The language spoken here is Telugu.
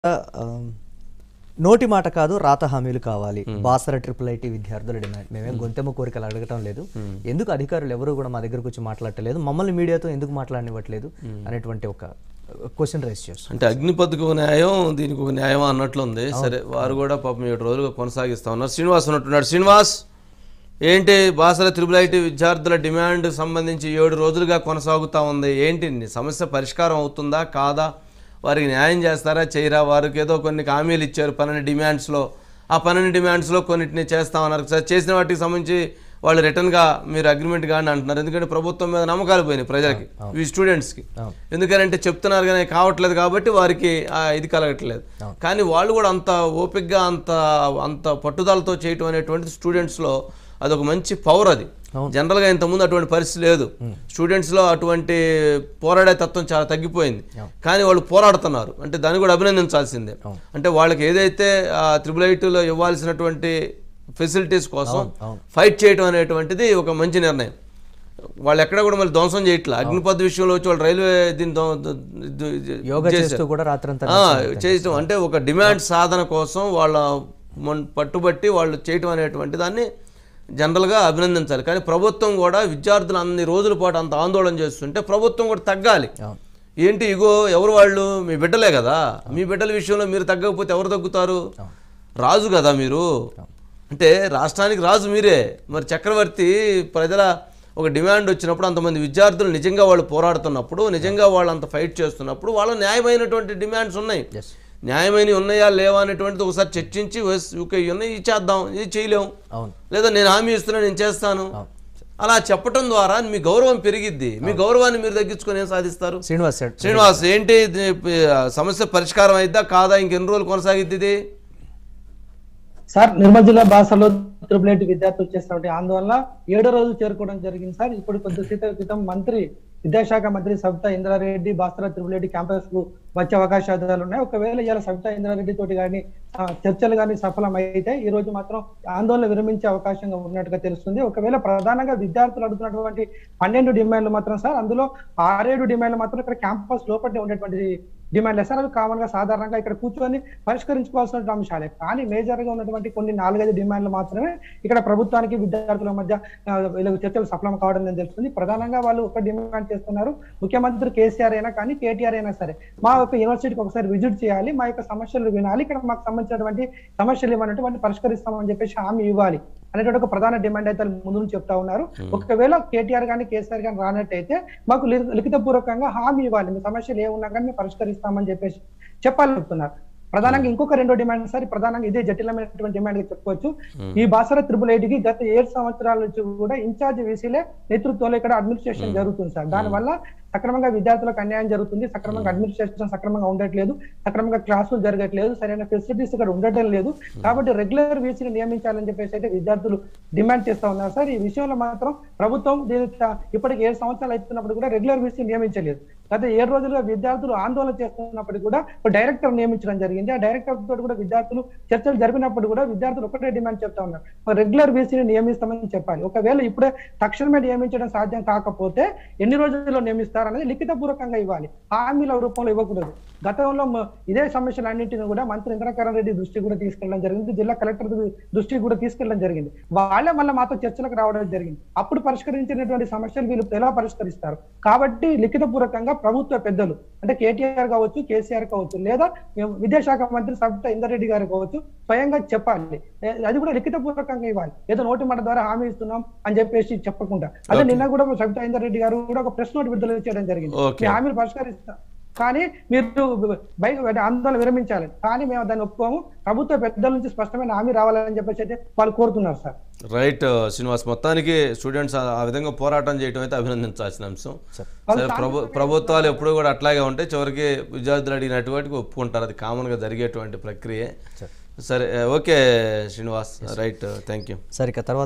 ఆ, నోటి మాట కాదు రాత హామీలు కావాలి బాసర ట్రిపుల్ ఐటీ విద్యార్థుల డిమాండ్ మేమేం గొంతెమ్మ కోరికలు అడగటం లేదు ఎందుకు అధికారులు ఎవరు కూడా మా దగ్గరకు వచ్చి మాట్లాడటలేదు మమ్మల్ని మీడియాతో ఎందుకు మాట్లాడనివ్వట్లేదు అనేటువంటి ఒక క్వశ్చన్ రైస్ చేస్తాం అంటే అగ్నిపథకు ఒక న్యాయం దీనికి ఒక న్యాయం అన్నట్లు ఉంది సరే వారు కూడా పాపం ఏడు రోజులుగా కొనసాగిస్తా ఉన్నారు శ్రీనివాస్ ఉన్నట్టున్నాడు శ్రీనివాస్ ఏంటి బాసల త్రిబుల్ ఐటీ విద్యార్థుల డిమాండ్ సంబంధించి ఏడు రోజులుగా కొనసాగుతూ ఉంది ఏంటి నీ సమస్య పరిష్కారం అవుతుందా కాదా వారికి న్యాయం చేస్తారా చేయరా వారికి ఏదో కొన్ని హామీలు ఇచ్చారు పన్నెండు డిమాండ్స్లో ఆ పన్నెండు డిమాండ్స్లో కొన్నిటిని చేస్తామన్నారు సార్ చేసిన వాటికి సంబంధించి వాళ్ళు రిటర్న్గా మీరు అగ్రిమెంట్ కానీ అంటున్నారు ఎందుకంటే ప్రభుత్వం మీద నమ్మకాలు పోయినాయి ప్రజలకి ఈ స్టూడెంట్స్కి అవును. ఎందుకంటే చెప్తున్నారు కానీ కావట్లేదు కాబట్టి వారికి ఆ ఇది కలగట్లేదు కానీ వాళ్ళు కూడా అంత ఓపిక్గా అంత అంత పట్టుదలతో చేయటం అనేటువంటిది స్టూడెంట్స్లో అదొక మంచి పవర్ అది జనరల్గా ఇంతకుముందు అటువంటి పరిస్థితి లేదు స్టూడెంట్స్లో అటువంటి పోరాడే తత్వం చాలా తగ్గిపోయింది కానీ వాళ్ళు పోరాడుతున్నారు అంటే దాన్ని కూడా అభినందించాల్సిందే అంటే వాళ్ళకి ఏదైతే త్రిబుల్ ఐటీలో ఇవ్వాల్సినటువంటి ఫెసిలిటీస్ కోసం ఫైట్ చేయడం అనేటువంటిది ఒక మంచి నిర్ణయం వాళ్ళు ఎక్కడ కూడా మళ్ళీ ధ్వంసం చేయట్లా అగ్నిపథ్ విషయంలో వచ్చి వాళ్ళు రైల్వే దీన్ని ధ్వం- ధ్వ- ఇది యోగా చేశారు. చేస్తూ కూడా రాత్రంతా ఆ, చేయటం అంటే ఒక డిమాండ్ సాధన కోసం వాళ్ళ మొన్- పట్టుబట్టి వాళ్ళు చేయటం అనేటువంటి దాన్ని జనరల్గా అభినందించాలి కానీ ప్రభుత్వం కూడా విద్యార్థులు అన్ని రోజుల పాటు అంత ఆందోళన చేస్తుంటే ప్రభుత్వం కూడా తగ్గాలి అవును. ఏంటి ఇగో ఎవరు వాళ్ళు మీ బిడ్డలే కదా మీ బిడ్డల విషయంలో మీరు తగ్గకపోతే ఎవరు తగ్గుతారు రాజు కదా మీరు అంటే రాష్ట్రానికి రాజు మీరే మరి చక్రవర్తి ప్రజల ఒక డిమాండ్ వచ్చినప్పుడు అంతమంది విద్యార్థులు నిజంగా వాళ్ళు పోరాడుతున్నప్పుడు నిజంగా వాళ్ళు అంత ఫైట్ చేస్తున్నప్పుడు వాళ్ళ న్యాయమైనటువంటి డిమాండ్స్ ఉన్నాయి Yes. న్యాయమైనవి ఉన్నాయా లేవా అనేటువంటిది ఒకసారి చర్చించి "వస్, ఓకే ఇవి ఉన్నాయి ఇది చేద్దాం ఇది చేయలేం అవును లేదా నేను హామీ ఇస్తున్నా నేను చేస్తాను అలా చెప్పటం ద్వారా మీ గౌరవం పెరిగిద్ది మీ గౌరవాన్ని మీరు తగ్గించుకొని ఏం సాధిస్తారు శ్రీనివాస్ సార్ శ్రీనివాస్ ఏంటి ఇది, ఆ, సమస్య పరిష్కారం అయిద్దా కాదా ఇంకెన్ని రోజులు కొనసాగిద్ది ఇది సార్ నిర్మల్ జిల్లా బాసలో ట్రిపుల్ ఐటీ విద్యార్థులు చేసినటువంటి ఆందోళన ఏడో రోజు చేరుకోవడం జరిగింది సార్ ఇప్పుడు కొద్దిసేపు క్రితం మంత్రి విద్యాశాఖ మంత్రి Savitha Indra Reddy Basara triple IT campus కు వచ్చే అవకాశాలు ఉన్నాయి ఒకవేళ ఇలా సవితా ఇంద్రారెడ్డి తోటి కానీ చర్చలు కానీ సఫలం అయితే ఈ రోజు మాత్రం ఆందోళన విరమించే అవకాశంగా ఉన్నట్టుగా తెలుస్తుంది ఒకవేళ ప్రధానంగా విద్యార్థులు అడుగుతున్నటువంటి పన్నెండు డిమాండ్లు మాత్రం సార్ అందులో ఆరేడు డిమాండ్లు మాత్రం ఇక్కడ క్యాంపస్ లోపలనే ఉండేటువంటి డిమాండ్లే సార్ అవి కామన్ గా సాధారణంగా ఇక్కడ కూర్చొని పరిష్కరించుకోవాల్సిన అంశాలే కానీ మేజర్ గా ఉన్నటువంటి కొన్ని నాలుగైదు డిమాండ్లు మాత్రమే ఇక్కడ ప్రభుత్వానికి విద్యార్థుల మధ్య ఆ, వీళ్ళకి చర్చలు సఫలం కావడం నేను తెలుస్తుంది ప్రధానంగా వాళ్ళు ఒక డిమాండ్ చేస్తున్నారు ముఖ్యమంత్రి కేసీఆర్ అయినా కానీ కేటీఆర్ అయినా సరే మా యొక్క యూనివర్సిటీకి ఒకసారి విజిట్ చేయాలి మా యొక్క సమస్యలు వినాలి ఇక్కడ మాకు సంబంధించినటువంటి సమస్యలు ఇవ్వనంటే వాటిని పరిష్కరిస్తామని చెప్పేసి హామీ ఇవ్వాలి అనేటువంటి ఒక ప్రధాన డిమాండ్ అయితే వాళ్ళు ముందు నుంచి చెప్తా ఉన్నారు ఒకవేళ కేటీఆర్ కానీ కేసీఆర్ కానీ రానట్టయితే మాకు లి- లిఖితపూర్వకంగా హామీ ఇవ్వాలి మీ సమస్యలు ఏమున్నా కానీ మేము పరిష్కరిస్తామని చెప్పేసి చెప్పాలని చెప్తున్నారు ప్రధానంగా ఇంకొక రెండో డిమాండ్ సార్ ప్రధానంగా ఇదే జటిలమైనటువంటి డిమాండ్ గా చెప్పుకోవచ్చు ఈ బాసర త్రిబుల్ ఐటీకి గత ఏడు సంవత్సరాల నుంచి కూడా ఇన్ఛార్జ్ వీసీలే నేతృత్వంలో ఇక్కడ అడ్మినిస్ట్రేషన్ జరుగుతుంది సార్ దానివల్ల సక్రమంగా విద్యార్థులకు అన్యాయం జరుగుతుంది సక్రమంగా అడ్మినిస్ట్రేషన్ సక్రమంగా ఉండట్లేదు సక్రమంగా క్లాసులు జరగట్లేదు సరైన ఫెసిలిటీస్ ఇక్కడ ఉండటం లేదు కాబట్టి రెగ్యులర్ వీసీని నియమించాలని చెప్పేసి అయితే విద్యార్థులు డిమాండ్ చేస్తా ఉన్నారు సార్ ఈ విషయంలో మాత్రం ప్రభుత్వం దీని త- ఇప్పటికి ఏడు సంవత్సరాలు అవుతున్నప్పుడు కూడా రెగ్యులర్ వీసీ నియమించలేదు గత ఏడు రోజులుగా విద్యార్థులు ఆందోళన చేస్తున్నప్పటికీ కూడా ఒక డైరెక్టర్ నియమించడం జరిగింది ఆ డైరెక్టర్ తోటి కూడా విద్యార్థులు చర్చలు జరిపినప్పుడు కూడా విద్యార్థులు ఒకటే డిమాండ్ చెప్తా ఉన్నారు ఒక రెగ్యులర్ వీసీని నియమిస్తామని చెప్పాలి ఒకవేళ ఇప్పుడే తక్షణమే నియమించడం సాధ్యం కాకపోతే ఎన్ని రోజుల్లో నియమిస్తారనేది లిఖితపూర్వకంగా ఇవ్వాలి హామీల రూపంలో ఇవ్వకూడదు గతంలో మ- ఇదే సమస్యలన్నింటినీ కూడా మంత్రి ఇంద్రకరణ్ రెడ్డి దృష్టికి కూడా తీసుకెళ్ళడం జరిగింది జిల్లా కలెక్టర్ దృష్టికి కూడా తీసుకెళ్ళడం జరిగింది వాళ్ళే మళ్ళీ మాతో చర్చలకు రావడం జరిగింది అప్పుడు పరిష్కరించినటువంటి సమస్యలు వీళ్ళు ఎలా పరిష్కరిస్తారు కాబట్టి లిఖితపూర్వకంగా ప్రభుత్వ పెద్దలు అంటే కేటీఆర్ కావచ్చు కేసీఆర్ కావచ్చు లేదా విద్యాశాఖ మంత్రి సబితా ఇందరెడ్డి గారు కావచ్చు స్వయంగా చెప్పాలి ఏ- అది కూడా లిఖితపూర్వకంగా ఇవ్వాలి ఏదో నోటి మాట ద్వారా హామీ ఇస్తున్నాం అని చెప్పేసి చెప్పకుండా అదే నిన్న కూడా సబితా ఇందరెడ్డి గారు కూడా ఒక ప్రెస్ నోట్ విడుదల చేయడం జరిగింది Okay. మీ హామీలు పరిష్కరిస్తాం కానీ మీరు బయట ఆందోళన విరమించాలి కానీ మేము దాన్ని ఒప్పుకోము ప్రభుత్వ పెద్దల నుంచి స్పష్టమైన హామీ రావాలని చెప్పేసి అయితే వాళ్ళు కోరుతున్నారు సార్ రైట్ శ్రీనివాస్ మొత్తానికి స్టూడెంట్స్ ఆ ఆ విధంగా పోరాటం చేయడం అయితే అభినందించాల్సిన అంశం సరే ప్రభు ప్రభుత్వాలు ఎప్పుడూ కూడా అట్లాగే ఉంటాయి చివరికి విద్యార్థులు అడిగినటువంటి ఒప్పుకుంటారు అది కామన్గా జరిగేటువంటి ప్రక్రియ సరే okay Srinivas right thank you సరే ఇక తర్వాత